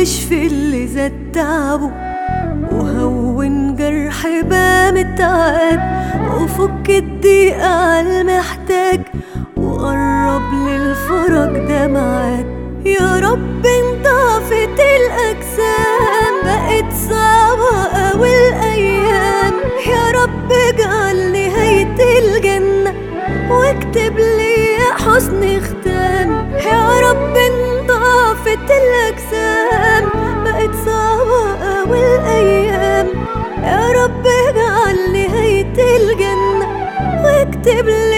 واشفي اللي زاد تعبه وهون جرح بام التعب وفك الضيقة عالمحتاج وقرب للفرج دمعات يا رب انت عفت الأجسام بقت صعبة أوي الأيام يا رب اجعل نهاية الجنة واكتب لي حسن ختام يا رب انت عفت الأجسام بقت صعبة أوي الأيام يا رب اجعل نهاية الجنة واكتب لي